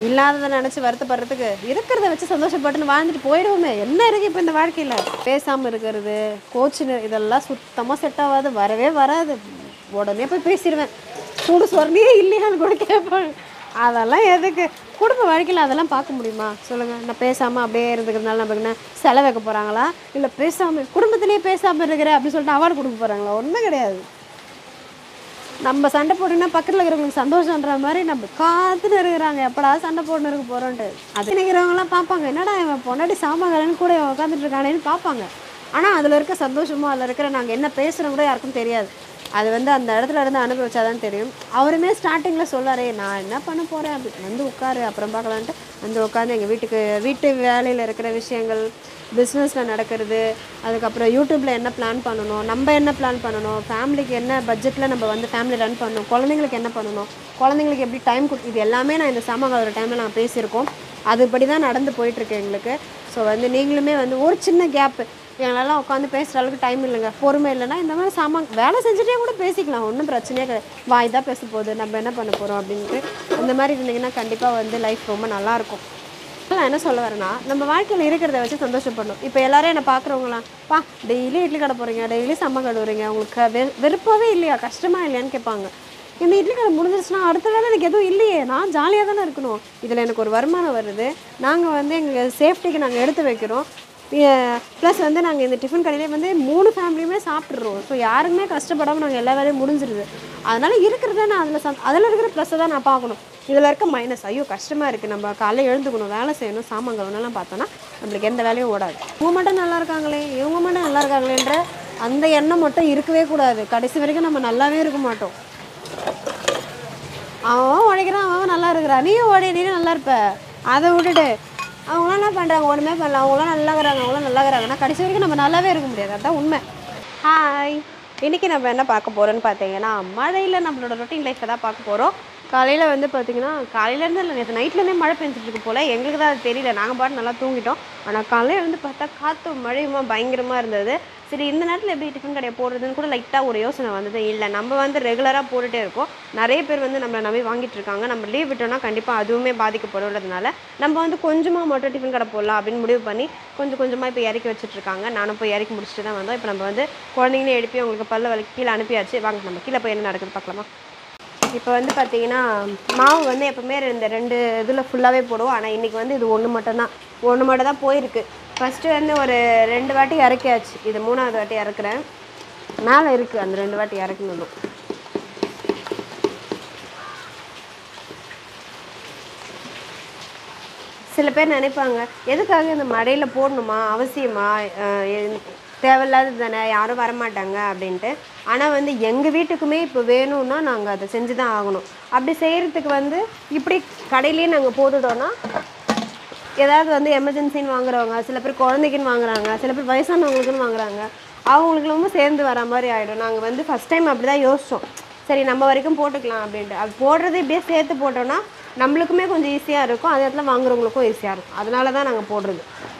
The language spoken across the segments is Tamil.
இல்லாததை நினச்சி வருத்தப்படுறதுக்கு இருக்கிறத வச்சு சந்தோஷப்பட்டுன்னு வாழ்ந்துட்டு போயிடுவோமே என்ன இருக்குது இப்போ இந்த வாழ்க்கையில் பேசாமல் இருக்கிறது கோச்சின்னு இதெல்லாம் சுத்தமாக செட் ஆகாது வரவே வராது உடனே போய் பேசிடுவேன் சூடு சொரணியே இல்லையான்னு கூட கேட்பேன் அதெல்லாம் எதுக்கு குடும்ப வாழ்க்கையில் அதெல்லாம் பார்க்க முடியுமா சொல்லுங்கள் நான் பேசாமல் அப்படியே இருந்துக்கிறதுனால நமக்கு என்ன செலவு வைக்க போகிறாங்களா இல்லை பேசாமல் குடும்பத்திலேயே பேசாமல் இருக்கிறேன் அப்படின்னு சொல்லிட்டு அவார்டு கொடுக்க போகிறாங்களா ஒன்றும் கிடையாது நம்ம சண்டை போட்டுன்னா பக்கத்தில் இருக்கிறவங்களுக்கு சந்தோஷன்ற மாதிரி நம்ம காத்துட்டு இருக்கிறாங்க எப்படா சண்டை போட்டுன்னு இருக்க போகிறோன்ட்டு அது நினைக்கிறவங்களாம் பார்ப்பாங்க என்னடா இவன் பொண்டாட்டி சாமான் கூட இவன் உட்காந்துட்டு இருக்கானேன்னு பார்ப்பாங்க ஆனால் அதில் இருக்க சந்தோஷமோ அதில் இருக்கிற நாங்கள் என்ன பேசுகிறோம் கூட யாருக்கும் தெரியாது அது வந்து அந்த இடத்துல இருந்து அனுபவிச்சாதான் தெரியும் அவருமே ஸ்டார்டிங்கில் சொல்லாரே நான் என்ன பண்ண போகிறேன் அப்படி வந்து உட்காரு அப்புறம் பார்க்கலான்ட்டு வந்து உட்காந்து எங்கள் வீட்டுக்கு வீட்டு வேலையில் இருக்கிற விஷயங்கள் பிஸ்னஸில் நடக்கிறது அதுக்கப்புறம் யூடியூப்பில் என்ன பிளான் பண்ணணும் நம்ம என்ன பிளான் பண்ணணும் ஃபேமிலிக்கு என்ன பட்ஜெட்டில் நம்ம வந்து ஃபேமிலி ரன் பண்ணணும் குழந்தைங்களுக்கு என்ன பண்ணணும் குழந்தைங்களுக்கு எப்படி டைம் கொடு இது எல்லாமே நான் இந்த சாமகால டைமில் நான் பேசியிருக்கோம் அதுபடி தான் நடந்து போயிட்டுருக்கு எங்களுக்கு ஸோ வந்து நீங்களுமே வந்து ஒரு சின்ன கேப்பு எங்களெல்லாம் உட்காந்து பேசுகிற அளவுக்கு டைம் இல்லைங்க பொறுமை இல்லைன்னா இந்த மாதிரி சாமான் வேலை செஞ்சுட்டே கூட பேசிக்கலாம் ஒன்றும் பிரச்சனையே கிடையாது வாய் தான் பேச போகுது நம்ம என்ன பண்ண போகிறோம் அப்படின்ட்டு அந்த மாதிரி இருந்தீங்கன்னா கண்டிப்பாக வந்து லைஃப் ரொம்ப நல்லாயிருக்கும் நான் என்ன சொல்ல வரேன்னா நம்ம வாழ்க்கையில் இருக்கிறத வச்சு சந்தோஷப்படணும் இப்போ எல்லாரும் என்னை பார்க்குறவங்களாம் பா டெய்லி இட்லி கடை போகிறீங்க டெய்லி சம்ம கடுவுறீங்க உங்களுக்கு வெ வெறுப்பாவே இல்லையா கஷ்டமா இல்லையான்னு கேட்பாங்க இந்த இட்லி கடை முடிஞ்சிருச்சுன்னா அடுத்த வேலை எனக்கு எதுவும் இல்லையே நான் ஜாலியாக தானே இருக்கணும் இதில் எனக்கு ஒரு வருமானம் வருது நாங்கள் வந்து எங்கள் சேஃப்டிக்கு நாங்கள் எடுத்து வைக்கிறோம் ப்ளஸ் வந்து நாங்கள் இந்த டிஃபன் கடையிலே வந்து மூணு ஃபேமிலியுமே சாப்பிட்றோம் ஸோ யாருக்குமே கஷ்டப்படாமல் நாங்கள் எல்லா வேலையும் முடிஞ்சிருது அதனால் இருக்கிறத நான் அதில் சந் அதில் இருக்கிற ப்ளஸ்ஸை தான் நான் பார்க்கணும் இதில் இருக்க மைனஸ் ஐயோ கஷ்டமாக இருக்குது நம்ம காலைல எழுந்துக்கணும் வேலை செய்யணும் சாமான் கவனம்லாம் பார்த்தோன்னா நம்மளுக்கு எந்த வேலையும் ஓடாது இவங்க மட்டும் நல்லா இருக்காங்களே இவங்க மட்டும் நல்லா இருக்காங்களேன்ற அந்த எண்ணம் மட்டும் இருக்கவே கூடாது கடைசி வரைக்கும் நம்ம நல்லாவே இருக்க மாட்டோம் அவன் உழைக்கிறான் அவன் நல்லா இருக்கிறான் நீயும் ஓடி நீயும் நல்லா இருப்ப அதை விட்டுட்டு அவங்களாம் என்ன பண்ணுறாங்க ஒன்றுமே பண்ணல அவங்களாம் நல்லா இருக்கிறாங்க அவங்களாம் நல்லா இருக்கிறாங்கன்னா கடைசி வரைக்கும் நம்ம நல்லாவே இருக்க முடியாது அதுதான் உண்மை ஹாய் இன்றைக்கி நம்ம என்ன பார்க்க போகிறோன்னு பார்த்தீங்கன்னா மழையில் நம்மளோட ரொட்டீன் லைஃப்பை தான் பார்க்க போகிறோம் காலையில் வந்து பார்த்தீங்கன்னா காலையிலேருந்து இல்லை நேற்று நைட்லேருந்தே மழை பெஞ்சிட்டு இருக்கு போல் எங்களுக்கு தான் அது தெரியல நாங்கள் பாட்டு நல்லா தூங்கிட்டோம் ஆனால் காலையில் வந்து பார்த்தா காற்றும் மழையுமா பயங்கரமாக இருந்தது சரி இந்த நேரத்தில் எப்படி டிஃபன் கடையை போடுறதுன்னு கூட லைட்டாக ஒரு யோசனை வந்தது இல்லை நம்ம வந்து ரெகுலராக போட்டுகிட்டே இருக்கோம் நிறைய பேர் வந்து நம்மளை நம்பி வாங்கிட்டு இருக்காங்க நம்ம லீவ் விட்டோம்னா கண்டிப்பாக அதுவுமே பாதிக்கப்படுறதுனால நம்ம வந்து கொஞ்சமாக மட்டும் டிஃபன் கடை போடலாம் அப்படின்னு முடிவு பண்ணி கொஞ்சம் கொஞ்சமாக இப்போ இறக்கி வச்சுட்டு இருக்காங்க நானும் போய் இறக்கி முடிச்சுட்டு தான் வந்தோம் இப்போ நம்ம வந்து குழந்தைங்களே எழுப்பி அவங்களுக்கு பல்ல வலி கீழே அனுப்பியாச்சு வாங்க நம்ம கீழே போய் என்ன நடக்குது பார்க்கலாமா இப்போ வந்து பார்த்தீங்கன்னா மாவு வந்து எப்பவுமே இந்த ரெண்டு இதில் ஃபுல்லாகவே போடுவோம் ஆனால் இன்றைக்கி வந்து இது ஒன்று மட்டும்தான் ஒன்று மட்டும் தான் போயிருக்கு ஃபஸ்ட்டு வந்து ஒரு ரெண்டு வாட்டி இறக்கியாச்சு இது மூணாவது வாட்டி இறக்குறேன் மேலே இருக்குது அந்த ரெண்டு வாட்டி இறக்கணும் சில பேர் நினைப்பாங்க எதுக்காக இந்த மழையில் போடணுமா அவசியமா அஹ் எ- தேவையில்லாதது தானே யாரும் வரமாட்டாங்க அப்படின்ட்டு ஆனால் வந்து எங்கள் வீட்டுக்குமே இப்போ வேணும்னா நாங்கள் அதை செஞ்சு தான் ஆகணும் அப்படி செய்கிறதுக்கு வந்து இப்படி கடையிலேயே நாங்கள் போட்டுட்டோன்னா ஏதாவது வந்து எமர்ஜென்சின்னு வாங்குறவங்க சில பேர் குழந்தைக்குன்னு வாங்குறாங்க சில பேர் வயசானவங்களுக்குன்னு வாங்குறாங்க அவங்களுக்குலாம சேர்ந்து வர மாதிரி ஆகிடும் நாங்கள் வந்து ஃபஸ்ட் டைம் அப்படி தான் யோசித்தோம் சரி நம்ம வரைக்கும் போட்டுக்கலாம் அப்படின்ட்டு அது போடுறது இப்படியே சேர்த்து போட்டோன்னா நம்மளுக்குமே கொஞ்சம் ஈஸியாக இருக்கும் அதே இடத்துல வாங்குறவங்களுக்கும் ஈஸியாக இருக்கும் அதனால தான் நாங்கள் போடுறது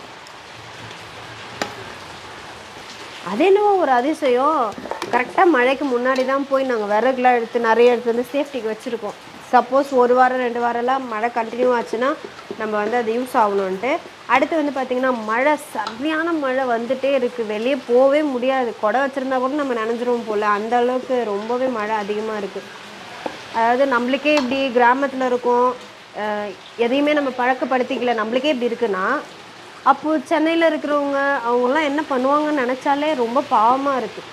அது என்னவோ ஒரு அதிசயம் கரெக்டாக மழைக்கு முன்னாடி தான் போய் நாங்கள் விறகுலாம் எடுத்து நிறைய எடுத்து வந்து சேஃப்டிக்கு வச்சுருக்கோம் சப்போஸ் ஒரு வாரம் ரெண்டு வாரம்லாம் மழை கண்டினியூ ஆச்சுன்னா நம்ம வந்து அது யூஸ் ஆகணுன்ட்டு அடுத்து வந்து பார்த்திங்கன்னா மழை சரியான மழை வந்துட்டே இருக்குது வெளியே போகவே முடியாது குடை வச்சுருந்தா கூட நம்ம நனைஞ்சிருவோம் போல் அந்த அளவுக்கு ரொம்பவே மழை அதிகமாக இருக்குது அதாவது நம்மளுக்கே இப்படி கிராமத்தில் இருக்கோம் அஹ் எதையுமே நம்ம பழக்கப்படுத்திக்கல நம்மளுக்கே இப்படி இருக்குன்னா அப்போது சென்னையில் இருக்கிறவங்க அவங்கெல்லாம் என்ன பண்ணுவாங்கன்னு நினச்சாலே ரொம்ப பாவமாக இருக்குது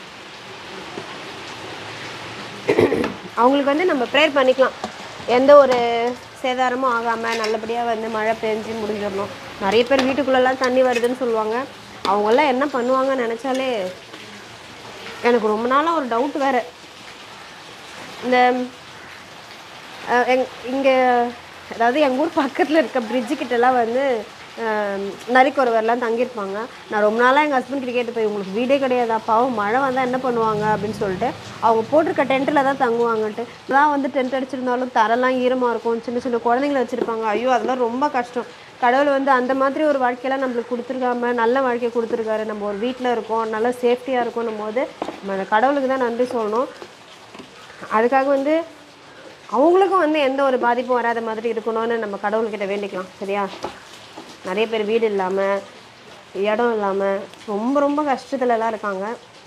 அவங்களுக்கு வந்து நம்ம ப்ரேயர் பண்ணிக்கலாம் எந்த ஒரு சேதாரமும் ஆகாமல் நல்லபடியாக வந்து மழை பெஞ்சு முடிஞ்சிடணும் நிறைய பேர் வீட்டுக்குள்ளெல்லாம் தண்ணி வருதுன்னு சொல்லுவாங்க அவங்கெல்லாம் என்ன பண்ணுவாங்கன்னு நினச்சாலே எனக்கு ரொம்ப நாளாக ஒரு டவுட் வேறு இந்த அஹ், எங் இங்கே அதாவது எங்கள் ஊர் பக்கத்தில் இருக்க bridge கிட்டலாம் வந்து அஹ், நரிக்குறவர்லாம் தங்கியிருப்பாங்க நான் ரொம்ப நாளாக எங்கள் ஹஸ்பண்ட் கிட்ட கேட்டு போய் உங்களுக்கு வீடே கிடையாதா பாவம் மழை வந்தால் என்ன பண்ணுவாங்க அப்படின்னு சொல்லிட்டு அவங்க போட்டிருக்க டென்ட்டில் தான் தங்குவாங்கன்ட்டு தான் வந்து டென்ட் அடிச்சிருந்தாலும் தரெல்லாம் ஈரமாக இருக்கும் சின்ன சின்ன குழந்தைங்கள வச்சுருப்பாங்க ஐயோ அதெல்லாம் ரொம்ப கஷ்டம் கடவுள் வந்து அந்த மாதிரி ஒரு வாழ்க்கையெல்லாம் நம்மளுக்கு கொடுத்துருக்காம நல்ல வாழ்க்கையை கொடுத்துருக்காரு நம்ம ஒரு வீட்டில் இருக்கோம் நல்ல சேஃப்டியாக இருக்கணும் போது நம்ம அந்த கடவுளுக்கு தான் நன்றி சொல்லணும் அதுக்காக வந்து அவங்களுக்கும் வந்து எந்த ஒரு பாதிப்பும் வராத மாதிரி இருக்கணும்னு நம்ம கடவுள்கிட்ட வேண்டிக்கலாம் சரியா நிறைய பேர் வீடு இல்லாமல் இடம் இல்லாமல் ரொம்ப ரொம்ப கஷ்டத்துலலாம் இருக்காங்க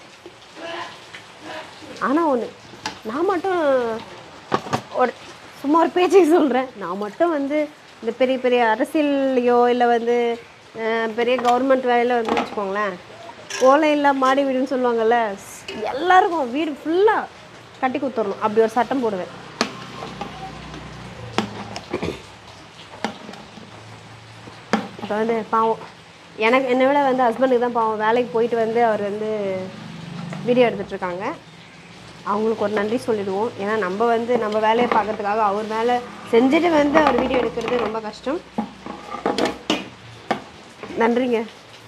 ஆனால் ஒன்று நான் மட்டும் ஒரு சும்மா ஒரு பேச்சுக்கு சொல்கிறேன் நான் மட்டும் வந்து இந்த பெரிய பெரிய அரசியல்லையோ இல்லை வந்து அஹ், பெரிய கவர்மெண்ட் வேலையில் வந்து வச்சுக்கோங்களேன் ஓலை இல்லா மாடி வீடுன்னு சொல்லுவாங்கல்ல எல்லாருக்கும் வீடு ஃபுல்லாக கட்டி கொடுத்துடணும் அப்படி ஒரு சட்டம் போடுவேன் இப்போ வந்து பாவம் எனக்கு என்னை விட வந்து ஹஸ்பண்டுக்கு தான் பாவம் வேலைக்கு போயிட்டு வந்து அவர் வந்து வீடியோ எடுத்துட்ருக்காங்க அவங்களுக்கு ஒரு நன்றி சொல்லிடுவோம் ஏன்னா நம்ம வந்து நம்ம வேலையை பார்க்கறதுக்காக அவர் வேலை செஞ்சுட்டு வந்து அவர் வீடியோ எடுக்கிறது ரொம்ப கஷ்டம் நன்றிங்க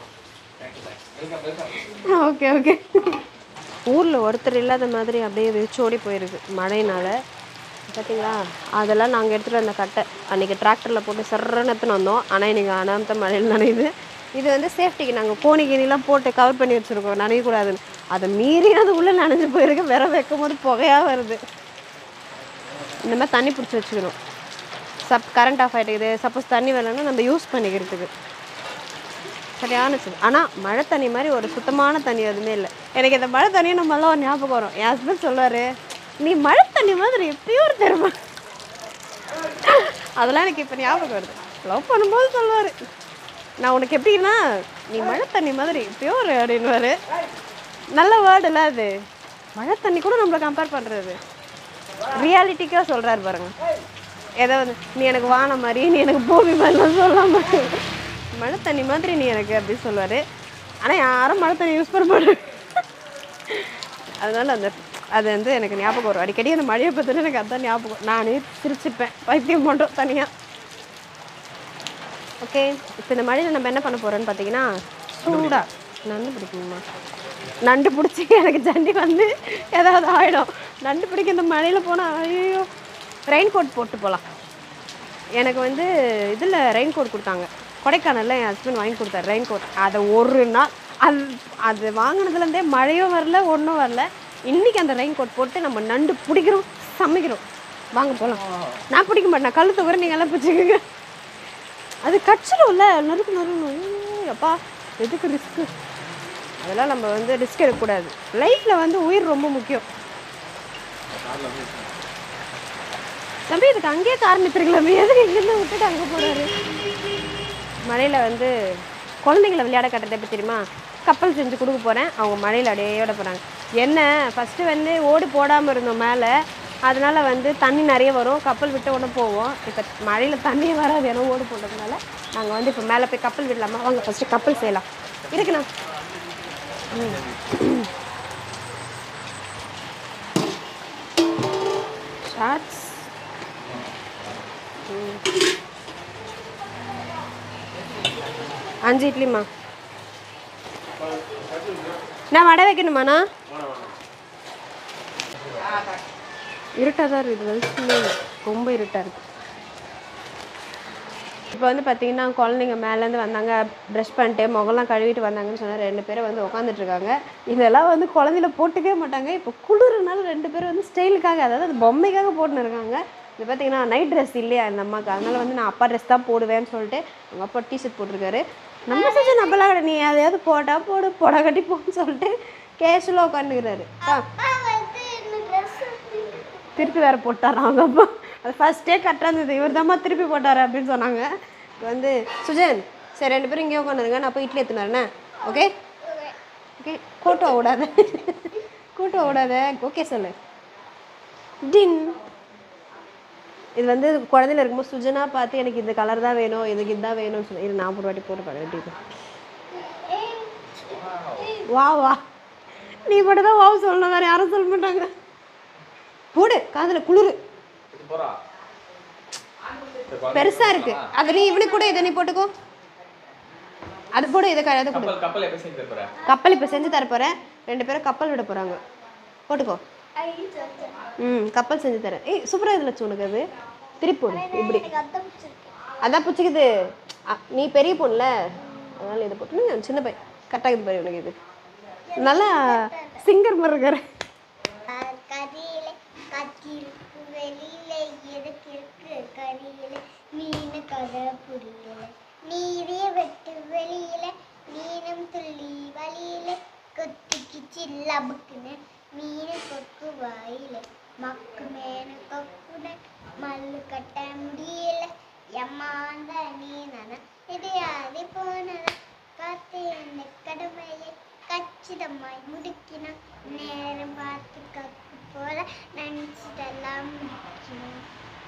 ஓகே ஓகே ஊரில் ஒருத்தர் இல்லாத மாதிரி அப்படியே வெறிச்சோடி போயிருக்கு மழையினால பார்த்தீங்களா அதெல்லாம் நாங்கள் எடுத்துகிட்டு வந்த கட்டை அன்றைக்கி டிராக்டரில் போட்டு சர்றன்னு எடுத்துன்னு வந்தோம் ஆனால் இன்றைக்கி அனாமத்த மழையில் நனையுது இது வந்து சேஃப்டிக்கு நாங்கள் கோணி கீனிலாம் போட்டு கவர் பண்ணி வச்சுருக்கோம் நனையக்கூடாதுன்னு அதை மீறி அது உள்ளே நனைஞ்சு போயிருக்கு விர வைக்கும் போது புகையாக வருது இந்த மாதிரி தண்ணி பிடிச்சி வச்சுக்கணும் சப் கரண்ட் ஆஃப் ஆகிட்டுக்குது சப்போஸ் தண்ணி வரலன்னா நம்ம யூஸ் பண்ணிக்கிறதுக்கு சரியான சுத்தம் ஆனால் மழை தண்ணி மாதிரி ஒரு சுத்தமான தண்ணி எதுவுமே இல்லை எனக்கு இந்த மழை தண்ணியை நம்மளாம் ஒரு ஞாபகம் வரும் என் ஹஸ்பண்ட் சொல்லுவார் நீ மழை தண்ணி மாதிரி பியூர் தெரியுமா அதெல்லாம் எனக்கு இப்போ ஞாபகம் வருது லவ் பண்ணும்போது சொல்லுவார் நான் உனக்கு எப்படின்னா நீ மழை தண்ணி மாதிரி பியூர் அப்படின்னுவாரு நல்ல வேர்டுல அது மழை தண்ணி கூட நம்மளை கம்பேர் பண்ணுறது ரியாலிட்டிக்காக சொல்கிறாரு பாருங்க ஏதோ வந்து நீ எனக்கு வானம் மாதிரி நீ எனக்கு பூமி மாதிரிலாம் சொல்லாம மழை தண்ணி மாதிரி நீ எனக்கு அப்படி சொல்லுவார் ஆனால் யாரும் மழை தண்ணி யூஸ் பண்ண மாட்டாங்க அதனால அந்த அது வந்து எனக்கு ஞாபகம் வரும் அடிக்கடி அந்த மழையை பற்றின எனக்கு அதான் ஞாபகம் நானே சிரிச்சுப்பேன் பைத்தியம் பண்ணுறோம் தனியாக ஓகே இப்போ இந்த மழையில் நம்ம என்ன பண்ண போகிறோம்னு பார்த்தீங்கன்னா சூடா நண்டு பிடிக்குமா நண்டு பிடிச்சி எனக்கு ஜண்டி வந்து ஏதாவது ஆகிடும் நண்டு பிடிக்க இந்த மழையில் போனால் ஐயோ ரெயின் கோட் போட்டு போகலாம் எனக்கு வந்து இதில் ரெயின் கோட் கொடுத்தாங்க கொடைக்கானலில் என் ஹஸ்பண்ட் வாங்கி கொடுத்தாரு ரெயின் கோட் அதை ஒரு நாள் அது அது வாங்கினதுலேருந்தே மழையும் வரல ஒன்றும் வரல இன்றைக்கி அந்த ரெயின் கோட் போட்டு நம்ம நண்டு பிடிக்கிறோம் சமைக்கிறோம் வாங்க போகலாம் நான் பிடிக்க மாட்டேன் கல் தவிர நீங்கள் எல்லாம் பிடிச்சிக்கோங்க அது கச்சிடும்ல நறுக்கு நறுக்கணும் அப்பா எதுக்கு ரிஸ்க்கு அதெல்லாம் நம்ம வந்து ரிஸ்க் எடுக்கக்கூடாது லைஃப்பில் வந்து உயிர் ரொம்ப முக்கியம் தம்பி இதுக்கு அங்கேயே கார் நிறுத்திருக்கலாமே எதுக்கு இங்கேருந்து விட்டுட்டு அங்கே போறாரு மழையில் வந்து குழந்தைங்கள விளையாட கட்டுறது எப்படி தெரியுமா கப்பல் செஞ்சு கொடுக்க போகிறேன் அவங்க மழையில் அடையோட போகிறாங்க என்ன ஃபஸ்ட்டு வந்து ஓடு போடாமல் இருந்தோம் மேலே அதனால வந்து தண்ணி நிறைய வரும் கப்பல் விட்ட உடனே போவோம் இப்போ மழையில் தண்ணியே வராது ஏன்னா ஓடு போட்டதுனால நாங்கள் வந்து இப்போ மேலே போய் கப்பல் விடலாமா வாங்க ஃபஸ்ட்டு கப்பல் செய்யலாம் இருக்குண்ணா ஷார்ட்ஸ் அஞ்சு இட்லிம்மா நான் வடை வைக்கணுமாண்ணா இருட்டாக தான் இருக்குது வெளிச்சமே இல்லை. ரொம்ப இருட்டாக இருக்குது இப்போ வந்து பார்த்தீங்கன்னா குழந்தைங்க மேலேருந்து வந்தாங்க ப்ரஷ் பண்ணிட்டு முகம்லாம் கழுவிட்டு வந்தாங்கன்னு சொன்னால் ரெண்டு பேரும் வந்து உட்காந்துட்டு இருக்காங்க இதெல்லாம் வந்து குழந்தையில போட்டுக்கவே மாட்டாங்க இப்போ குளிர்னால ரெண்டு பேரும் வந்து ஸ்டைலுக்காக அதாவது அது பொம்மைக்காக போட்டுன்னு இருக்காங்க இது பார்த்தீங்கன்னா நைட் ட்ரெஸ் இல்லையா இந்த அம்மாவுக்கு அதனால வந்து நான் அப்பா ட்ரெஸ் தான் போடுவேன்னு சொல்லிட்டு அவங்க அப்பா டிஷர்ட் போட்டிருக்காரு நம்ம செஞ்ச நம்மளாம் கிடையாது நீ அதையாவது போட்டா போடு போட கட்டி போன்னு சொல்லிட்டு கேஷுவலாக உட்காந்துக்கிறாரு திருப்பி வேற போட்டார் அவங்க அப்பா அது ஃபர்ஸ்டே கரெக்டாக இருந்தது இவர் தாம்மா திருப்பி போட்டார் அப்படின்னு சொன்னாங்க இப்போ வந்து சுஜன் சரி ரெண்டு பேரும் இங்கே உட்காந்துருங்க நான் போய் இட்லி எடுத்துன்னு வரேன் ஓகே ஓகே கூட்டம் விடாத கூட்டம் விடாத ஓகே சொல்லு டின் இது வந்து குழந்தையில இருக்கும்போது சுஜனா பார்த்து எனக்கு இந்த கலர் தான் வேணும் எனக்கு இதுதான் வேணும்னு சொல்லி இது நான் ஒரு வாட்டி போட்டு பாரு எப்படி இருக்கு. வா வா நீ மட்டும் தான் வாவ் சொல்லணும் வேற யாரும் சொல்ல மாட்டாங்க போடு காதுல குளிரு போறா பெருசா இருக்கு அது நீ இவனுக்கு கூட இதை நீ போட்டுக்கோ அது போடு இதை க- அதை கொடு கப்பல் கப்பல் எப்போ செஞ்சு போற கப்பல் இப்போ செஞ்சு தர போறேன் ரெண்டு பேரும் கப்பல் விட போறாங்க போட்டுக்கோ ம் கப்பல் செஞ்சு தரேன் ஏய் சூப்பரா இதில் வச்சு உனக்கு அது திருப்பி போடு இப்படி அதான் பிடிச்சிக்குது அ, நீ பெரிய பொண்ணுல அதனால இதை போட்டு நீ சின்ன பையன் கரெக்டாகுது பாரு உனக்கு இது நல்லா சிங்கர் மாதிரி இருக்காரு கதியிலே கத்திருக்கு வெளியிலே கதை புரியல நீரே வெட்டு வெளியில மீனும் துள்ளி வழியில கொத்திக்கிச்சு லபுக்குன்னு மீன் கொக்கு வாயில மக்கு மேனு கொக்குன மல்லு கட்ட முடியல எம்மாந்த நீ நன இது அது போன காத்து என்ன கடமையை கச்சிதமாய் முடிக்கின நேரம் பார்த்து கக்கு போல நினைச்சிட்டெல்லாம் முடிக்கணும்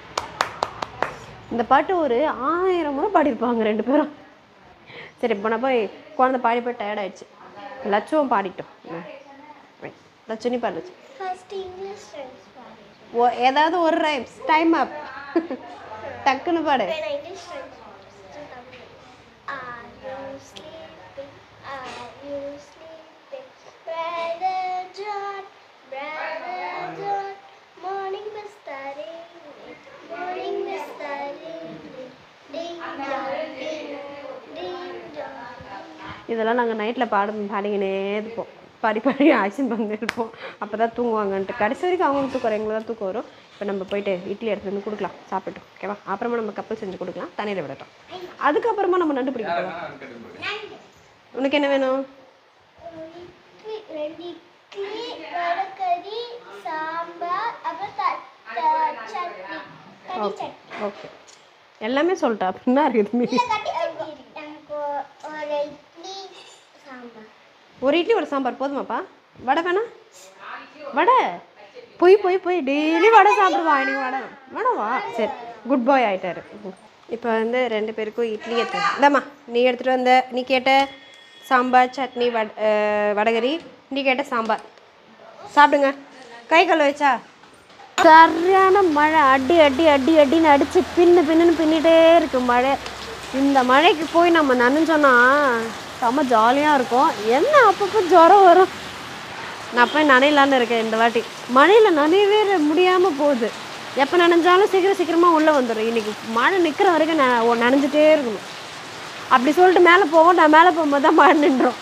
இந்த பாட்டு ஒரு ஆயிரம் முறை பாடியிருப்பாங்க ரெண்டு பேரும் சரி இப்போ நான் போய் குழந்தை பாடி போய் டயர்ட் ஆயிடுச்சு லட்சுவம் பாடிட்டோம் ம். Right. லட்சு நீ பாடு லட்சு. ஃபர்ஸ்ட் இங்கிலீஷ் ரைம்ஸ் பாடுறேன் ஓ ஏதாவது ஒரு ரைம்ஸ் டைம் அப் டக்குன்னு பாடு When I English ரைம்ஸ் பாடுறேன் Are you sleeping? Are you sleeping? Brother John, Brother John, morning Mr. Morning Mr. Ding dong, ding, ding dong. இதெல்லாம் நாங்கள் நைட்டில் பாட பாடிக்கினே இருப்போம் பாடி பாடி ஆக்ஷன் பண்ணி இருப்போம் அப்போ தான் தூங்குவாங்கன்ட்டு கடைசி வரைக்கும் அவங்க தூக்கம் வரும் எங்களுக்கு தான் தூக்கம் வரும் இப்போ நம்ம போயிட்டு இட்லி எடுத்து வந்து கொடுக்கலாம் சாப்பிட்டோம் ஓகேவா அப்புறமா நம்ம கப்பல் செஞ்சு கொடுக்கலாம் தண்ணியில் விடட்டும் அதுக்கப்புறமா நம்ம நண்டு பிடிக்க போகலாம் உனக்கு என்ன வேணும் இட்லி ரெண்டு இட்லி வடகறி சாம்பார் அப்புறம் த- த- சட்னி கறி ஓகே சட்னி ஓகே எல்லாமே சொல்லிட்டா அப்படின்னா இருக்குது மீதி இல்ல, கறி சட்னி எனக்கு ஒரு இட்லி சாம்பார் ஒரு இட்லி ஒரு சாம்பார் போதுமாப்பா வடை வேணா வடை போய் போய் போய் டெய்லி வடை சாப்பிடுவான் இன்னைக்கு வடை வேணாவா சரி குட் பாய் ஆயிட்டாரு இப்போ வந்து ரெண்டு பேருக்கும் இட்லி எடுத்து இந்தாம்மா நீ எடுத்துகிட்டு வந்த நீ கேட்ட சாம்பார் சட்னி வட அஹ், வடகரி நீ கேட்ட சாம்பார் சாப்பிடுங்க கை கல் வச்சா சரியான மழை அடி அடி அடி அடின்னு அடிச்சு பின்னு பின்னுன்னு பின்னிட்டே இருக்கு மழை இந்த மழைக்கு போய் நம்ம நனைஞ்சோன்னா செம்ம ஜாலியாக இருக்கும் என்ன அப்பப்போ ஜுரம் வரும் நான் போய் நனையலான்னு இருக்கேன் இந்த வாட்டி மழையில் நனையவே முடியாமல் போகுது எப்போ நனைஞ்சாலும் சீக்கிரம் சீக்கிரமாக உள்ளே வந்துடும் இன்னைக்கு மழை நிற்கிற வரைக்கும் நான் ஓ- நனைஞ்சிட்டே இருக்கணும் அப்படி சொல்லிட்டு மேலே போவோம் நான் மேலே போகும்போது தான் மழை நின்றோம்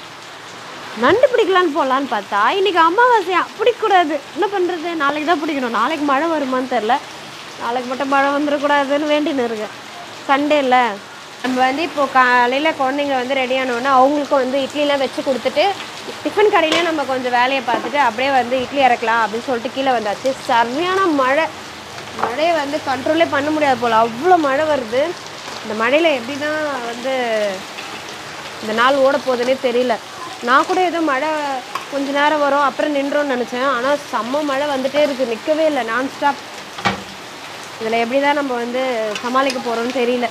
நண்டு பிடிக்கலான்னு போகலான்னு பார்த்தா இன்னைக்கு அமாவாசையா பிடிக்கக்கூடாது என்ன பண்ணுறது நாளைக்கு தான் பிடிக்கணும் நாளைக்கு மழை வருமான்னு தெரில நாளைக்கு மட்டும் மழை வந்துடக்கூடாதுன்னு வேண்டின்னு இருக்கேன் சண்டே இல்லை நம்ம வந்து இப்போ காலையில் குழந்தைங்க வந்து ரெடி ஆனோடனே அவங்களுக்கும் வந்து இட்லிலாம் வச்சு கொடுத்துட்டு டிஃபன் கடையிலே நம்ம கொஞ்சம் வேலையை பார்த்துட்டு அப்படியே வந்து இட்லி இறக்கலாம் அப்படின்னு சொல்லிட்டு கீழே வந்தாச்சு சரியான மழை மழையை வந்து கண்ட்ரோலே பண்ண முடியாது போல் அவ்வளோ மழை வருது இந்த மழையில் எப்படி தான் வந்து இந்த நாள் ஓட போகுதுன்னே தெரியல நான் கூட ஏதோ மழை கொஞ்ச நேரம் வரும் அப்புறம் நின்றோம்னு நினச்சேன் ஆனால் செம்ம மழை வந்துட்டே இருக்குது நிற்கவே இல்லை நான் ஸ்டாப் இதில் எப்படி தான் நம்ம வந்து சமாளிக்க போகிறோம்னு தெரியல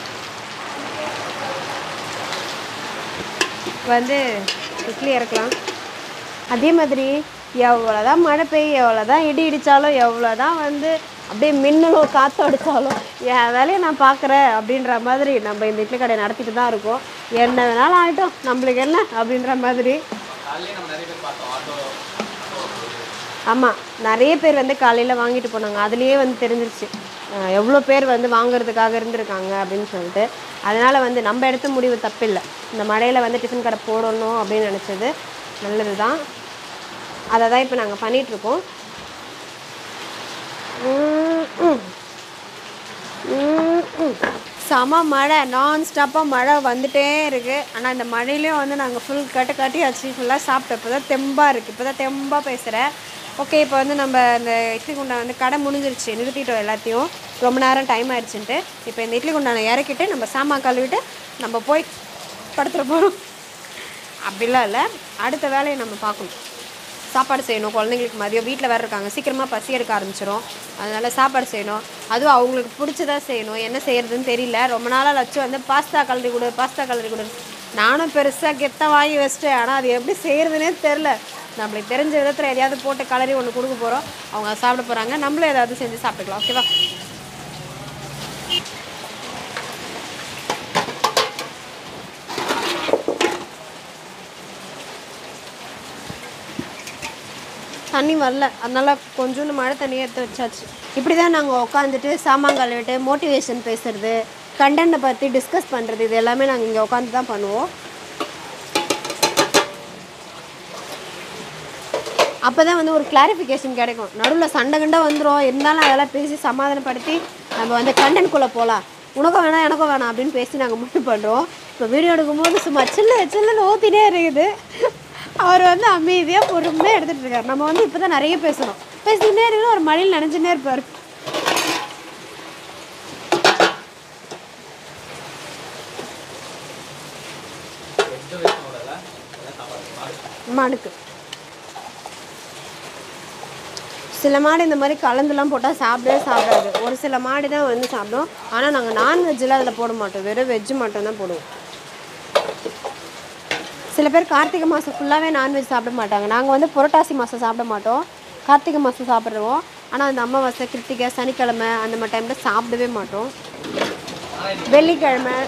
வந்து இட்லி இறக்கலாம் அதே மாதிரி எவ்வளோதான் மழை பெய்யும் எவ்வளோதான் இடி இடித்தாலும் எவ்வளோதான் வந்து அப்படியே மின்னலும் காற்று அடித்தாலும் என் வேலையை நான் பார்க்குறேன் அப்படின்ற மாதிரி நம்ம இந்த இட்லி கடையை நடத்திட்டு தான் இருக்கோம் என்ன வேணாலும் ஆகட்டும் நம்மளுக்கு என்ன அப்படின்ற மாதிரி காலையிலே நம்ம நிறைய பேர் பார்த்தோம் ஆட்டோ ஆமாம் நிறைய பேர் வந்து காலையில் வாங்கிட்டு போனாங்க அதுலேயே வந்து தெரிஞ்சிருச்சு அஹ் எவ்வளோ பேர் வந்து வாங்குறதுக்காக இருந்திருக்காங்க அப்படின்னு சொல்லிட்டு அதனால் வந்து நம்ம எடுத்த முடிவு தப்பில்லை இந்த மழையில் வந்து டிஃபன் கடை போடணும் அப்படின்னு நினச்சது நல்லது தான் அதை தான் இப்போ நாங்கள் பண்ணிகிட்ருக்கோம் செம மழை நான் ஸ்டாப்பாக மழை வந்துட்டே இருக்குது ஆனால் இந்த மழையிலையும் வந்து நாங்கள் ஃபுல் கட்டு கட்டியாச்சு ஃபுல்லாக சாப்பிட்டோம் இப்போ தான் தெம்பாக இருக்குது இப்போ தான் தெம்பாக பேசுகிறேன் ஓகே இப்போ வந்து நம்ம இந்த இட்லி குண்டான் வந்து கடை முடிஞ்சிருச்சு நிறுத்திட்டோம் எல்லாத்தையும் ரொம்ப நேரம் டைம் ஆயிடுச்சுன்ட்டு இப்போ இந்த இட்லி குண்டானை இறக்கிட்டு நம்ம சாமான் கழுவிட்டு நம்ம போய் படுத்துட போகிறோம் அப்படிலாம் இல்லை அடுத்த வேலையை நம்ம பார்க்கணும் சாப்பாடு செய்யணும் குழந்தைங்களுக்கு மதியம் வீட்டில் வேறு இருக்காங்க சீக்கிரமாக பசி எடுக்க ஆரம்பிச்சிரும் அதனால் சாப்பாடு செய்யணும் அதுவும் அவங்களுக்கு பிடிச்சதா செய்யணும் என்ன செய்யறதுன்னு தெரியல ரொம்ப நாளாக லட்சு வந்து பாஸ்தா கலரி கொடு பாஸ்தா கலரி கொடு நானும் பெருசாக கெத்தாக வாங்கி வச்சிட்டேன் ஆனால் அது எப்படி செய்யறதுனே தெரில நம்மளுக்கு தெரிஞ்ச விதத்தில் எதையாவது போட்டு கலரி ஒன்று கொடுக்க போகிறோம் அவங்க சாப்பிட போகிறாங்க நம்மளும் ஏதாவது செஞ்சு சாப்பிட்டுக்கலாம் ஓகேவா தண்ணி வரல அதனால கொஞ்சோண்டு மழை தண்ணியை எடுத்து வச்சாச்சு இப்படி தான் நாங்கள் உட்காந்துட்டு சாமான் கழுவிட்டு மோட்டிவேஷன் பேசுறது கண்டென்ட்டை பற்றி டிஸ்கஸ் பண்ணுறது இது எல்லாமே நாங்கள் இங்கே உட்காந்து தான் பண்ணுவோம் அப்போ தான் வந்து ஒரு கிளாரிஃபிகேஷன் கிடைக்கும் நடுவில் சண்டை கண்டை வந்துடும் இருந்தாலும் அதெல்லாம் பேசி சமாதானப்படுத்தி நம்ம வந்து கண்டென்ட்குள்ளே போகலாம் உனக்கும் வேணாம் எனக்கும் வேணாம் அப்படின்னு பேசி நாங்கள் முடிவு பண்ணுறோம் இப்போ வீடியோ எடுக்கும்போது சும்மா சில்லு சில்லுன்னு ஊற்றினே இருக்குது அவர் வந்து அமைதியாக பொறுமையாக எடுத்துகிட்டு இருக்காரு நம்ம வந்து இப்போ தான் நிறைய பேசணும் பேசிக்கிட்டே இருக்கணும் ஒரு மழையில் நினைஞ்சுனே இருப்பார் எந்த வயசும் விடல எல்லாம் சாப்பாடு மாடுக்கு சில மாடு இந்த மாதிரி கலந்துலாம் போட்டால் சாப்பிடவே சாப்பிடாது ஒரு சில மாடு தான் வந்து சாப்பிடும் ஆனால் நாங்கள் நான்வெஜ்ஜில் அதில் போட மாட்டோம் வெறும் வெஜ்ஜு மட்டும் தான் போடுவோம் சில பேர் கார்த்திகை மாதம் ஃபுல்லாகவே நான்வெஜ் சாப்பிட மாட்டாங்க நாங்கள் வந்து புரட்டாசி மாதம் சாப்பிட மாட்டோம் கார்த்திகை மாதம் சாப்பிடுவோம் ஆனால் அந்த அமாவாசை கிருத்திகை சனிக்கிழமை அந்த மாதிரி டைமில் சாப்பிடவே மாட்டோம் வெள்ளிக்கிழமை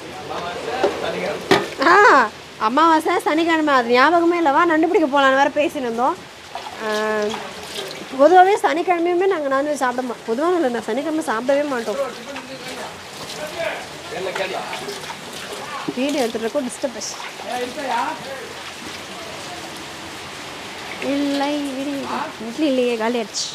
ஆ அமாவாசை சனிக்கிழமை அது ஞாபகமே இல்லைவா நண்டு பிடிக்க போகலான்னு வேறு பேசின்னு இருந்தோம் பொதுவாகவே சனிக்கிழமையுமே நாங்கள் நான்வெஜ் சாப்பிட மாட்டோம் பொதுவாக இல்லை நான் சனிக்கிழமை சாப்பிடவே மாட்டோம் வீடியோ எடுத்துகிட்டு இருக்கோம் டிஸ்டர்பஸ் இல்லை வீடியோ இட்லி இல்லையே காலி ஆயிடுச்சு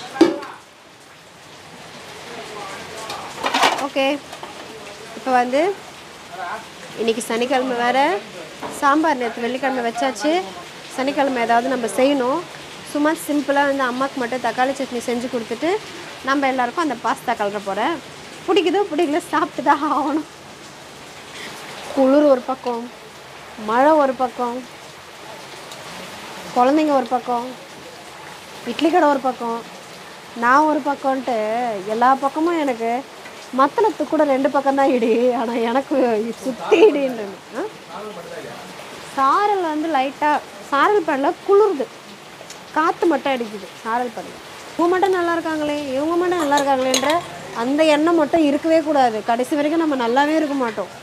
ஓகே இப்போ வந்து இன்னைக்கு சனிக்கிழமை வேற சாம்பார் நேற்று வெள்ளிக்கிழமை வச்சாச்சு சனிக்கிழமை ஏதாவது நம்ம செய்யணும் சும்மா சிம்பிளாக வந்து அம்மாவுக்கு மட்டும் தக்காளி சட்னி செஞ்சு கொடுத்துட்டு நம்ம எல்லாருக்கும் அந்த பாஸ்தா கலர போகிறேன் பிடிக்குதோ பிடிக்கல சாப்பிட்டு தான் ஆகணும் குளிர் ஒரு பக்கம் மழை ஒரு பக்கம் குழந்தைங்க ஒரு பக்கம் இட்லி கடை ஒரு பக்கம் நான் ஒரு பக்கம்ன்ட்டு எல்லா பக்கமும் எனக்கு மத்தளத்துக்கு கூட ரெண்டு பக்கம் தான் இடி ஆனால் எனக்கு சுற்றி இடின்றது ஆ? சாரல் வந்து லைட்டாக சாரல் படல குளிருது காற்று மட்டும் அடிக்குது சாரல் படல இவங்க மட்டும் நல்லா இருக்காங்களே இவங்க மட்டும் நல்லா இருக்காங்களேன்ற அந்த எண்ணம் மட்டும் இருக்கவே கூடாது கடைசி வரைக்கும் நம்ம நல்லாவே இருக்க மாட்டோம்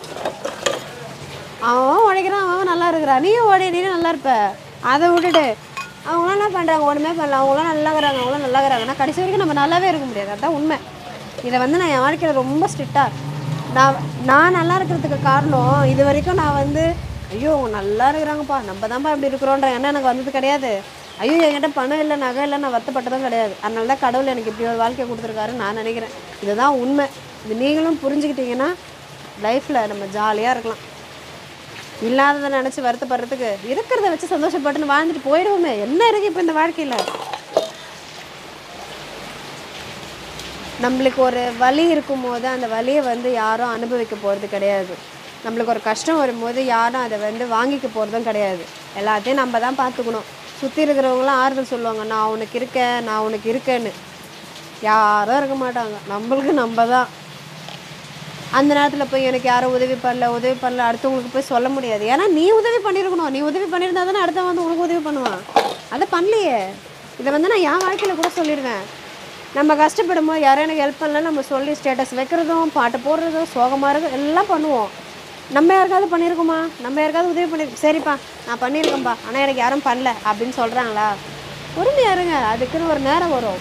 அவன் உழைக்கிறான் அவன் நல்லா இருக்கிறான் நீயும் ஓடி நீயும் நல்லா இருப்ப அதை விட்டுட்டு அவங்களாம் என்ன பண்ணுறாங்க ஒன்றுமே பண்ணல அவங்களாம் நல்லா இருக்கிறாங்க அவங்களாம் நல்லா இருக்கிறாங்கன்னா கடைசி வரைக்கும் நம்ம நல்லாவே இருக்க முடியாது அதுதான் உண்மை இதை வந்து நான் என் வாழ்க்கையில் ரொம்ப ஸ்ட்ரிக்டாக நான் நான் நல்லா இருக்கிறதுக்கு காரணம் இது வரைக்கும் நான் வந்து ஐயோ அவங்க நல்லா இருக்கிறாங்கப்பா நம்ம தான்ப்பா இப்படி இருக்கிறோன்ற எண்ணம் எனக்கு வந்தது கிடையாது ஐயோ என்கிட்ட பணம் இல்லை நகை இல்லை நான் வருத்தப்பட்டதும் கிடையாது அதனால தான் கடவுள் எனக்கு இப்படி ஒரு வாழ்க்கை கொடுத்துருக்காருன்னு நான் நினைக்கிறேன் இதுதான் உண்மை இது நீங்களும் புரிஞ்சுக்கிட்டீங்கன்னா லைஃப்பில் நம்ம ஜாலியாக இருக்கலாம் இல்லாததை நினச்சி வருத்தப்படுறதுக்கு இருக்கிறத வச்சு சந்தோஷப்பட்டுன்னு வாழ்ந்துட்டு போயிடுவோமே என்ன இருக்கு இப்போ இந்த வாழ்க்கையில் நம்மளுக்கு ஒரு வலி இருக்கும்போது அந்த வலியை வந்து யாரும் அனுபவிக்க போகிறது கிடையாது நம்மளுக்கு ஒரு கஷ்டம் வரும்போது யாரும் அதை வந்து வாங்கிக்க போகிறதும் கிடையாது எல்லாத்தையும் நம்ம தான் பார்த்துக்கணும் சுற்றி இருக்கிறவங்களாம் ஆறுதல் சொல்லுவாங்க நான் உனக்கு இருக்கேன் நான் உனக்கு இருக்கேன்னு யாரும் இருக்க மாட்டாங்க நம்மளுக்கு நம்ம தான் அந்த நேரத்தில் போய் எனக்கு யாரும் உதவி பண்ணல உதவி பண்ணல அடுத்தவங்களுக்கு போய் சொல்ல முடியாது ஏன்னா நீ உதவி பண்ணியிருக்கணும் நீ உதவி பண்ணியிருந்தா தானே அடுத்தவன் வந்து உனக்கு உதவி பண்ணுவான் அதை பண்ணலையே இதை வந்து நான் என் வாழ்க்கையில் கூட சொல்லிடுவேன் நம்ம கஷ்டப்படும் போது யாரும் எனக்கு ஹெல்ப் பண்ணல நம்ம சொல்லி ஸ்டேட்டஸ் வைக்கிறதும் பாட்டு போடுறதும் சோகமாக இருக்கும் எல்லாம் பண்ணுவோம் நம்ம யாருக்காவது பண்ணியிருக்கோமா நம்ம யாருக்காவது உதவி பண்ணி சரிப்பா நான் பண்ணியிருக்கேன்ப்பா ஆனால் எனக்கு யாரும் பண்ணல அப்படின்னு சொல்கிறாங்களா பொறுமையா இருங்க அதுக்குன்னு ஒரு நேரம் வரும்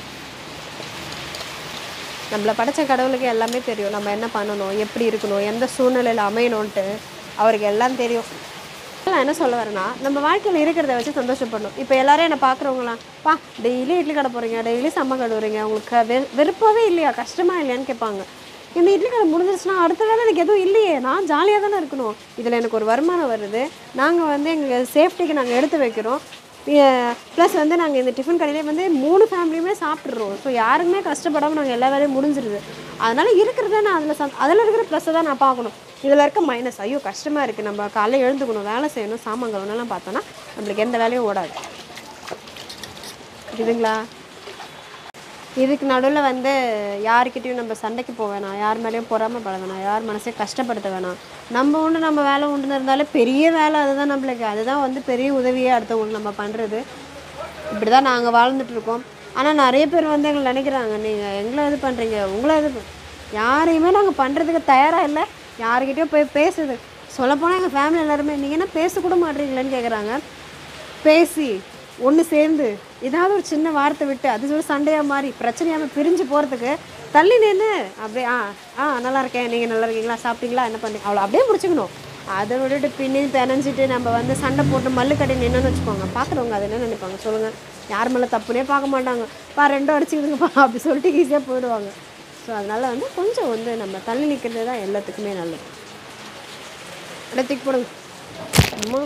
நம்மளை படைச்ச கடவுளுக்கு எல்லாமே தெரியும் நம்ம என்ன பண்ணணும் எப்படி இருக்கணும் எந்த சூழ்நிலையில் அமையணும்ன்ட்டு அவருக்கு எல்லாம் தெரியும் நான் என்ன சொல்ல வரேன்னா நம்ம வாழ்க்கையில் இருக்கிறத வச்சு சந்தோஷப்படணும் இப்போ எல்லாரும் என்னை பார்க்குறவங்களாம் பா டெய்லி இட்லி கடை போகிறீங்க டெய்லி சம்ம கழுவுறீங்க உங்களுக்கு வெ வெறுப்பாவே இல்லையா கஷ்டமா இல்லையான்னு கேட்பாங்க இந்த இட்லி கடை முடிஞ்சிருச்சுன்னா அடுத்த வேலை எனக்கு எதுவும் இல்லையே நான் ஜாலியாக தானே இருக்கணும் இதில் எனக்கு ஒரு வருமானம் வருது நாங்கள் வந்து எங்கள் சேஃப்டிக்கு நாங்கள் எடுத்து வைக்கிறோம் ப்ளஸ் வந்து நாங்கள் இந்த டிஃபன் கடையிலே வந்து மூணு ஃபேமிலியுமே சாப்பிட்றோம் ஸோ யாருக்குமே கஷ்டப்படாமல் நாங்கள் எல்லா வேலையும் முடிஞ்சிருது அதனால் இருக்கிறத நான் அதில் சந் அதில் இருக்கிற ப்ளஸ்ஸை தான் நான் பார்க்கணும் இதில் இருக்க மைனஸ் ஐயோ கஷ்டமாக இருக்குது நம்ம காலைல எழுந்துக்கணும் வேலை செய்யணும் சாமான் கழுவணும்லாம் பார்த்தோன்னா நம்மளுக்கு எந்த வேலையும் ஓடாது புரியுதுங்களா இதுக்கு நடுவில் வந்து யாருக்கிட்டேயும் நம்ம சண்டைக்கு போக வேணாம் யார் மேலேயும் பொறாமப்பட வேணாம் யார் மனசையும் கஷ்டப்படுத்த வேணாம் நம்ம உண்டு நம்ம வேலை உண்டுன்னு இருந்தாலே பெரிய வேலை அதுதான் நம்மளுக்கு அதுதான் வந்து பெரிய உதவியே அடுத்தவங்களுக்கு நம்ம பண்ணுறது இப்படி தான் நாங்கள் வாழ்ந்துட்டு இருக்கோம் ஆனால் நிறைய பேர் வந்து எங்களை நினைக்கிறாங்க நீங்கள் எங்களை இது பண்ணுறீங்க உங்களை இது பண்-" யாரையுமே நாங்கள் பண்ணுறதுக்கு தயாராக இல்லை யாருக்கிட்டேயும் போய் பேசுது சொல்லப்போனால் எங்கள் ஃபேமிலி எல்லாருமே நீங்கள் என்ன பேசக்கூட மாட்டீங்களேன்னு கேட்குறாங்க பேசி ஒன்று சேர்ந்து ஏதாவது ஒரு சின்ன வார்த்தை விட்டு அது ஒரு சண்டையாக மாறி பிரச்சனையாமல் பிரிஞ்சு போகிறதுக்கு தள்ளி நின்று அப்படியே ஆ ஆ நல்லா இருக்கேன் நீங்கள் நல்லா இருக்கீங்களா சாப்பிட்டீங்களா என்ன பண்ணி அவ்வளோ அப்படியே முடிச்சுக்கணும் அதை விட்டுட்டு பின்னி பிணைஞ்சிட்டு நம்ம வந்து சண்டை போட்டு மல்லு கட்டி நின்றுன்னு வச்சுக்கோங்க பார்க்குறவங்க அதை என்ன நினைப்பாங்க சொல்லுங்கள் யார் மேலே தப்புனே பார்க்க மாட்டாங்க பா ரெண்டும் அடிச்சுக்கிதுங்கப்பா அப்படி சொல்லிட்டு ஈஸியாக போயிடுவாங்க ஸோ அதனால் வந்து கொஞ்சம் வந்து நம்ம தள்ளி நிற்கிறது தான் எல்லாத்துக்குமே நல்லது அப்படியே தூக்கி போடுங்க அம்மா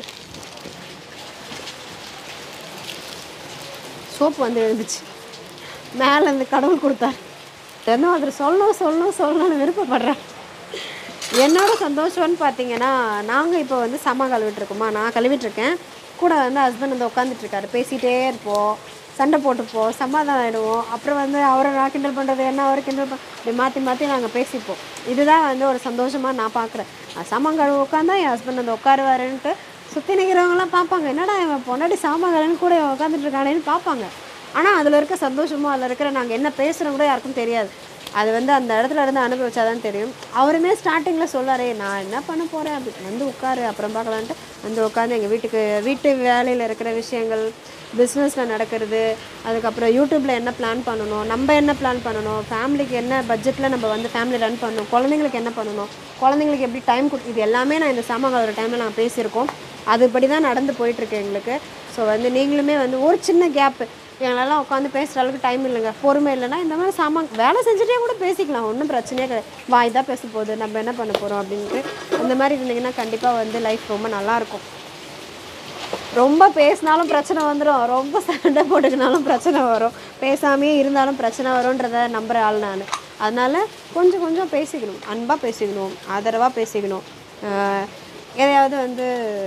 சோப்பு வந்து எழுந்துச்சு மேலே இருந்து கடவுள் கொடுத்தார் இன்னும் அதில் சொல்லணும் சொல்லணும் சொல்லணும்னு விருப்பப்படுறேன் என்னோட சந்தோஷம்னு பார்த்தீங்கன்னா நாங்கள் இப்போ வந்து சம கழுவிட்டு இருக்கோமா நான் கழுவிட்டு இருக்கேன் கூட வந்து ஹஸ்பண்ட் வந்து உட்காந்துட்டு இருக்காரு பேசிகிட்டே இருப்போம் சண்டை போட்டுப்போம் சமாதானம் ஆகிடுவோம் அப்புறம் வந்து அவரை நான் கிண்டல் பண்ணுறது என்ன அவரை கிண்டல் பண்ண இப்படி மாற்றி மாற்றி நாங்கள் பேசிப்போம் இதுதான் வந்து ஒரு சந்தோஷமாக நான் பார்க்குறேன் சாமான் கழுவு உட்காந்தா என் ஹஸ்பண்ட் வந்து உட்காருவாருன்ட்டு சுற்றி நிற்கிறவங்களாம் பார்ப்பாங்க என்னடா இவன் பொண்டாட்டி சாமான் கழுவுன்னு கூட இவன் உட்காந்துட்டு இருக்கானேன்னு பார்ப்பாங்க ஆனால் அதில் இருக்க சந்தோஷமோ அதில் இருக்கிற நாங்கள் என்ன பேசுகிறோம் கூட யாருக்கும் தெரியாது அது வந்து அந்த இடத்துல இருந்து அனுபவிச்சாதான் தெரியும் அவருமே ஸ்டார்டிங்கில் சொல்லாரே நான் என்ன பண்ண போகிறேன் அப்படி வந்து உட்காரு அப்புறம் பார்க்கலான்ட்டு வந்து உட்காந்து எங்கள் வீட்டுக்கு வீட்டு வேலையில் இருக்கிற விஷயங்கள் பிஸ்னஸில் நடக்கிறது அதுக்கப்புறம் யூடியூப்பில் என்ன பிளான் பண்ணணும் நம்ம என்ன பிளான் பண்ணணும் ஃபேமிலிக்கு என்ன பட்ஜெட்டில் நம்ம வந்து ஃபேமிலி ரன் பண்ணணும் குழந்தைங்களுக்கு என்ன பண்ணணும் குழந்தைங்களுக்கு எப்படி டைம் கொடு இது எல்லாமே நான் இந்த சாமான் டைமில் நான் பேசியிருக்கோம் அதுபடி தான் நடந்து போயிட்டுருக்கு எங்களுக்கு ஸோ வந்து நீங்களுமே வந்து ஒரு சின்ன கேப்பு எங்களெல்லாம் உட்காந்து பேசுகிற அளவுக்கு டைம் இல்லைங்க பொறுமை இல்லைன்னா இந்த மாதிரி சாமான் வேலை செஞ்சுட்டே கூட பேசிக்கலாம் ஒன்றும் பிரச்சனையே கிடையாது வாய் தான் பேச போகுது நம்ம என்ன பண்ண போகிறோம் அப்படின்ட்டு இந்த மாதிரி இருந்தீங்கன்னா கண்டிப்பாக வந்து லைஃப் ரொம்ப நல்லாயிருக்கும் ரொம்ப பேசினாலும் பிரச்சனை வந்துடும் ரொம்ப சண்டை போட்டுக்கினாலும் பிரச்சனை வரும் பேசாமையே இருந்தாலும் பிரச்சனை வரும்ன்றத நம்புகிற ஆள் நான் அதனால் கொஞ்சம் கொஞ்சம் பேசிக்கணும் அன்பாக பேசிக்கணும் ஆதரவாக பேசிக்கணும் ஆஹ் எதையாவது வந்து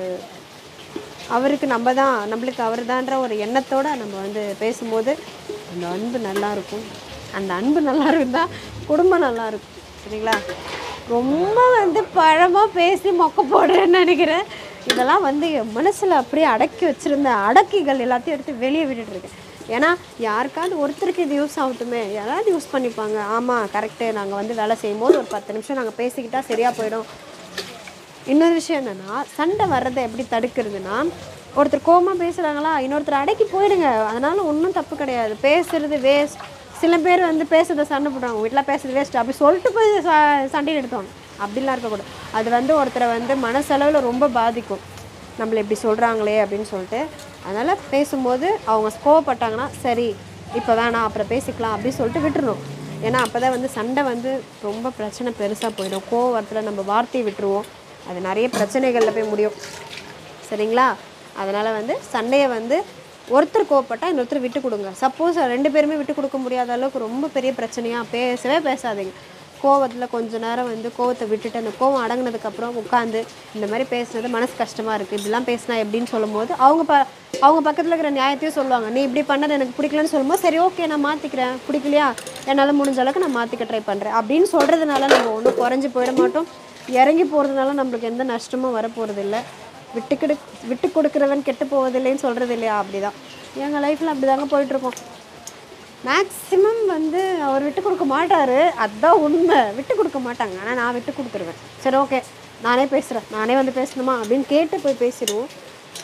அவருக்கு நம்ம தான் நம்மளுக்கு அவர் தான்ற ஒரு எண்ணத்தோட நம்ம வந்து பேசும்போது அந்த அன்பு நல்லா இருக்கும் அந்த அன்பு நல்லா இருந்தால் குடும்பம் நல்லா இருக்கும் சரிங்களா ரொம்ப வந்து பழமாக பேசி மொக்க போடுறேன்னு நினைக்கிறேன் இதெல்லாம் வந்து என் மனசில் அப்படியே அடக்கி வச்சுருந்த அடக்கிகள் எல்லாத்தையும் எடுத்து வெளியே விட்டுட்டு இருக்கேன் ஏன்னா யாருக்காவது ஒருத்தருக்கு இது யூஸ் ஆகட்டுமே யாராவது யூஸ் பண்ணிப்பாங்க ஆமாம் கரெக்டு நாங்கள் வந்து வேலை செய்யும் போது ஒரு பத்து நிமிஷம் நாங்கள் பேசிக்கிட்டால் சரியாக போயிடும் இன்னொரு விஷயம் என்னன்னா சண்டை வர்றதை எப்படி தடுக்கிறதுனா ஒருத்தர் கோமா பேசுகிறாங்களா இன்னொருத்தர் அடக்கி போயிடுங்க அதனால ஒன்றும் தப்பு கிடையாது பேசுறது வேஸ்ட் சில பேர் வந்து பேசுறத சண்டை போடுறாங்க வீட்டில் பேசுறது வேஸ்ட் அப்படி சொல்லிட்டு போய் ச சண்டையில் எடுத்தோம் அப்படிலாம் இருக்கக்கூடாது அது வந்து ஒருத்தரை வந்து மனசளவில் ரொம்ப பாதிக்கும் நம்மளை இப்படி சொல்கிறாங்களே அப்படின்னு சொல்லிட்டு அதனால் பேசும்போது அவங்க கோவப்பட்டாங்கன்னா சரி இப்போ வேணாம் அப்புறம் பேசிக்கலாம் அப்படின்னு சொல்லிட்டு விட்டுறணும் ஏன்னா அப்போ தான் வந்து சண்டை வந்து ரொம்ப பிரச்சனை பெருசாக போயிடும் கோவத்தில் நம்ம வார்த்தையை விட்டுருவோம் அது நிறைய பிரச்சனைகளில் போய் முடியும் சரிங்களா அதனால் வந்து சண்டையை வந்து ஒருத்தர் கோவப்பட்டா இன்னொருத்தர் விட்டு கொடுங்க சப்போஸ் ரெண்டு பேருமே விட்டு கொடுக்க முடியாத அளவுக்கு ரொம்ப பெரிய பிரச்சனையாக பேசவே பேசாதீங்க கோவத்தில் கொஞ்ச நேரம் வந்து கோவத்தை விட்டுட்டு அந்த கோவம் அடங்குனதுக்கப்புறம் உட்காந்து இந்த மாதிரி பேசுனது மனசு கஷ்டமாக இருக்குது இப்படிலாம் பேசினா எப்படின்னு சொல்லும்போது அவங்க ப அவங்க பக்கத்தில் இருக்கிற நியாயத்தையும் சொல்லுவாங்க நீ இப்படி பண்ணது எனக்கு பிடிக்கலன்னு சொல்லும்போது சரி ஓகே நான் மாற்றிக்கிறேன் பிடிக்கலையா என்னால் முடிஞ்ச அளவுக்கு நான் மாற்றிக்க ட்ரை பண்ணுறேன் அப்படின்னு சொல்கிறதுனால நம்ம ஒன்றும் குறைஞ்சி போயிட மாட்டோம் இறங்கி போகிறதுனால நம்மளுக்கு எந்த நஷ்டமும் வரப்போகிறது இல்லை விட்டு கிடு விட்டு கொடுக்குறவன் கெட்டு போவதில்லைன்னு சொல்கிறது இல்லையா அப்படிதான் எங்கள் லைஃப்பில் அப்படி தாங்க போயிட்டுருக்கோம் மேக்ஸிமம் வந்து அவர் விட்டு கொடுக்க மாட்டார் அதுதான் உண்மை விட்டு கொடுக்க மாட்டாங்க ஆனால் நான் விட்டு கொடுத்துருவேன் சரி ஓகே நானே பேசுகிறேன் நானே வந்து பேசணுமா அப்படின்னு கேட்டு போய் பேசிடுவோம்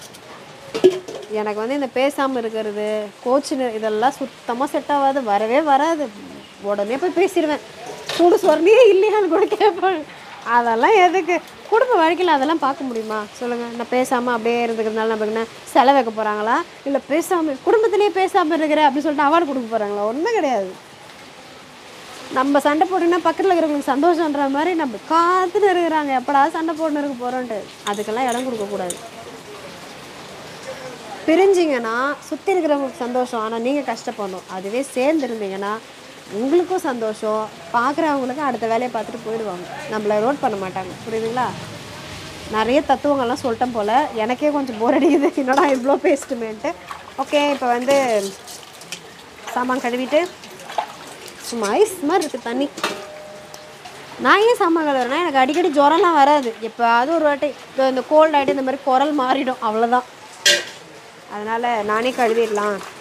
எனக்கு வந்து இந்த பேசாமல் இருக்கிறது கோச்சிங் இதெல்லாம் சுத்தமாக செட் ஆகாது வரவே வராது உடனே போய் பேசிடுவேன் சூடு சொரணியே இல்லையான்னு கூட கேட்பாங்க அதெல்லாம் எதுக்கு குடும்ப வாழ்க்கையில் அதெல்லாம் பார்க்க முடியுமா சொல்லுங்கள் நான் பேசாமல் அப்படியே இருந்துக்கிறதுனால நமக்கு என்ன செலவு வைக்க போகிறாங்களா இல்லை பேசாமல் குடும்பத்திலேயே பேசாமல் இருக்கிற அப்படின்னு சொல்லிட்டு அவார்டு கொடுக்க போகிறாங்களா ஒன்றும் கிடையாது நம்ம சண்டை போட்டுன்னா பக்கத்தில் இருக்கிறவங்களுக்கு சந்தோஷன்ற மாதிரி நம்ம காத்துன்னு இருக்கிறாங்க எப்படா சண்டை போட்டுன்னு இருக்க போகிறோன்ட்டு அதுக்கெல்லாம் இடம் கொடுக்கக்கூடாது பிரிஞ்சிங்கன்னா சுற்றி இருக்கிறவங்களுக்கு சந்தோஷம் ஆனால் நீங்கள் கஷ்டப்படணும் அதுவே சேர்ந்து இருந்தீங்கன்னா உங்களுக்கும் சந்தோஷம் பார்க்குறவங்களுக்கு அடுத்த வேலையை பார்த்துட்டு போயிடுவாங்க நம்மளை ரோட் பண்ண மாட்டாங்க புரியுதுங்களா நிறைய தத்துவங்கள்லாம் சொல்லிட்டேன் போல் எனக்கே கொஞ்சம் போர் அடிக்குது என்னடா இவ்வளோ பேசிட்டுமேன்ட்டு ஓகே இப்போ வந்து சாமான் கழுவிட்டு சும்மா ஐஸ் மாதிரி இருக்குது தண்ணி நான் ஏன் சாமான் கழுவுறேன்னா எனக்கு அடிக்கடி ஜுரம்லாம் வராது எப்போயாவது ஒரு வாட்டி இந்த- இந்த கோல்ட் ஆகிட்டு இந்த மாதிரி குரல் மாறிடும் அவ்வளோதான் அதனால் நானே கழுவிடலாம்